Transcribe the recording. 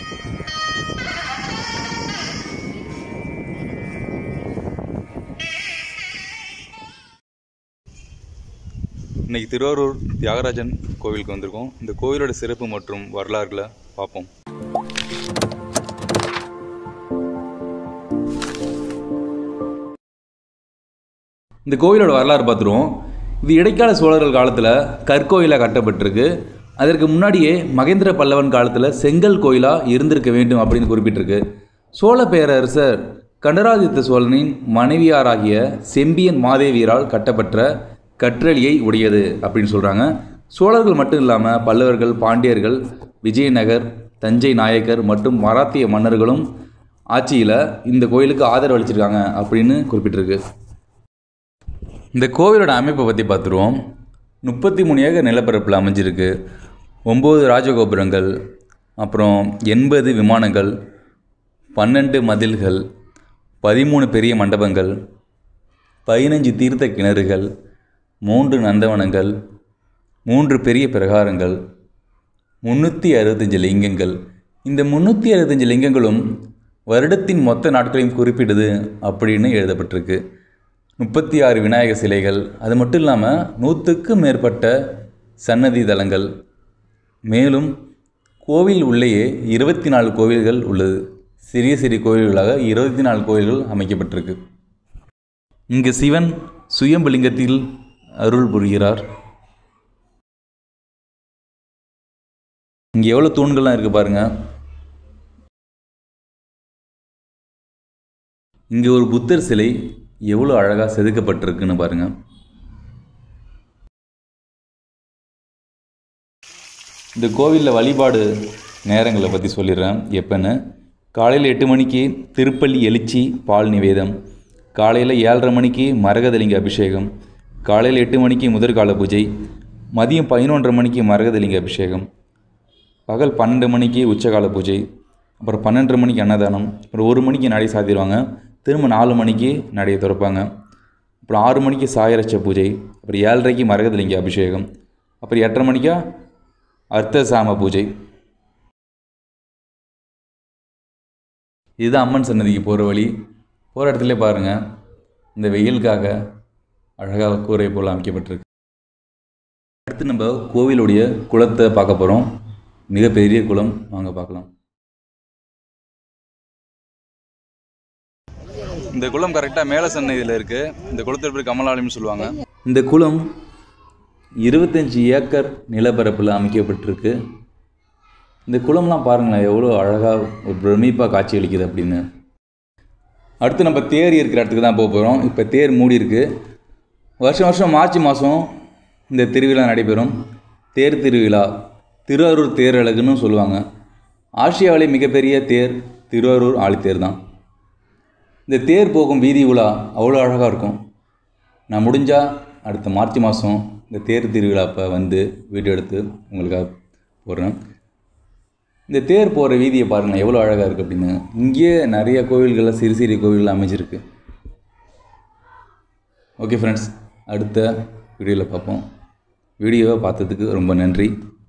இன்னைக்கு திருவாரூர் தியாகராஜன் கோவிலுக்கு வந்திருக்கோம் இந்த கோவிலோட சிறப்பு மற்றும் வரலாறுகளை பார்ப்போம் இந்த கோவிலோட வரலாறு பார்த்துருவோம் இது இடைக்கால சோழர்கள் காலத்தில் கற்கோயிலாக கட்டப்பட்டிருக்கு அதற்கு முன்னாடியே மகேந்திர பல்லவன் காலத்தில் செங்கல் கோயிலாக இருந்திருக்க வேண்டும் அப்படின்னு குறிப்பிட்டிருக்கு சோழ பேரரசர் கண்டராதித்த சோழனின் மனைவியாராகிய செம்பியன் மாதேவியரால் கட்டப்பட்ட கற்றளியை உடையது அப்படின்னு சொல்கிறாங்க சோழர்கள் மட்டும் இல்லாமல் பல்லவர்கள் பாண்டியர்கள் விஜயநகர் தஞ்சை நாயக்கர் மற்றும் மராத்திய மன்னர்களும் ஆட்சியில் இந்த கோயிலுக்கு ஆதரவு அளிச்சிருக்காங்க அப்படின்னு குறிப்பிட்டிருக்கு இந்த கோவிலோட அமைப்பை பற்றி பார்த்துருவோம் முப்பத்தி மூணு ஏக்கர் நிலப்பரப்பில் அமைஞ்சிருக்கு ஒம்பது ராஜகோபுரங்கள் அப்புறம் எண்பது விமானங்கள் பன்னெண்டு மதில்கள் பதிமூணு பெரிய மண்டபங்கள் பதினஞ்சு தீர்த்த கிணறுகள் மூன்று நந்தவனங்கள் மூன்று பெரிய பிரகாரங்கள் முந்நூற்றி அறுபத்தஞ்சு லிங்கங்கள் இந்த முந்நூற்றி அறுபத்தஞ்சு லிங்கங்களும் வருடத்தின் மொத்த நாட்களையும் குறிப்பிடுது அப்படின்னு எழுதப்பட்டிருக்கு முப்பத்தி ஆறு விநாயகர் சிலைகள் அது மட்டும் இல்லாமல் நூற்றுக்கும் மேற்பட்ட சன்னதி தலங்கள் மேலும் கோவில் உள்ளேயே இருபத்தி நாலு கோவில்கள் உள்ளது சிறிய சிறிய கோவில்களாக இருபத்தி நாலு கோவில்கள் அமைக்கப்பட்டிருக்கு இங்கு சிவன் சுயம்பலிங்கத்தில் அருள் புரிகிறார் இங்கே எவ்வளோ தூண்கள்லாம் இருக்குது பாருங்கள் இங்கே ஒரு புத்தர் சிலை எவ்வளோ அழகாக செதுக்கப்பட்டிருக்குன்னு பாருங்கள் இந்த கோவிலில் வழிபாடு நேரங்களை பற்றி சொல்லிடுறேன் எப்போன்னு காலையில் எட்டு மணிக்கு திருப்பள்ளி எழுச்சி பால் நிவேதம் காலையில் ஏழரை மணிக்கு மரகதலிங்க அபிஷேகம் காலையில் எட்டு மணிக்கு முதற்கால பூஜை மதியம் பதினொன்றரை மணிக்கு மரகதலிங்க அபிஷேகம் பகல் பன்னெண்டு மணிக்கு உச்சகால பூஜை அப்புறம் பன்னெண்டரை மணிக்கு அன்னதானம் அப்புறம் ஒரு மணிக்கு நடை சாத்திடுவாங்க திரும்ப நாலு மணிக்கு நடையை திறப்பாங்க அப்புறம் ஆறு மணிக்கு சாயரட்ச பூஜை அப்புறம் ஏழரைக்கு மரகதலிங்க அபிஷேகம் அப்புறம் எட்டரை மணிக்கா அர்த்த சாம பூஜை இதுதான் அம்மன் சன்னதிக்கு போகிற வழி போகிற இடத்துல பாருங்கள் இந்த வெயிலுக்காக அழகாக கூரை போல் அமைக்கப்பட்டிருக்கு அடுத்து நம்ம கோவிலுடைய குளத்தை பார்க்க போகிறோம் மிகப்பெரிய குளம் வாங்க பார்க்கலாம் இந்த குளம் கரெக்டாக மேல சன்னதியில் இருக்குது இந்த குளத்தில் பேர் கமலாலயம்னு சொல்லுவாங்க இந்த குளம் இருபத்தஞ்சி ஏக்கர் நிலப்பரப்பில் அமைக்கப்பட்டிருக்கு இந்த குளம்லாம் பாருங்களேன் எவ்வளோ அழகாக ஒரு பிரமிப்பாக காட்சி அளிக்குது அப்படின்னு அடுத்து நம்ம தேர் இருக்கிற இடத்துக்கு தான் போக போகிறோம் இப்போ தேர் மூடி இருக்கு வருஷம் வருஷம் மார்ச் மாதம் இந்த திருவிழா நடைபெறும் தேர் திருவிழா திருவாரூர் தேரழகுன்னு சொல்லுவாங்க ஆசியாவிலே மிகப்பெரிய தேர் திருவாரூர் ஆழித்தேர் தான் இந்த தேர் போகும் வீதி உலா அவ்வளோ அழகாக இருக்கும் நான் முடிஞ்சால் அடுத்த மார்ச் மாதம் இந்த தேர் திருவிழா அப்போ வந்து வீடியோ எடுத்து உங்களுக்காக போடுறேன் இந்த தேர் போகிற வீதியை பாருங்கள் எவ்வளோ அழகாக இருக்குது அப்படின்னு இங்கேயே நிறைய கோவில்களில் சிறு சிறிய கோவில்கள் அமைஞ்சிருக்கு ஓகே ஃப்ரெண்ட்ஸ் அடுத்த வீடியோவில் பார்ப்போம் வீடியோவை பார்த்ததுக்கு ரொம்ப நன்றி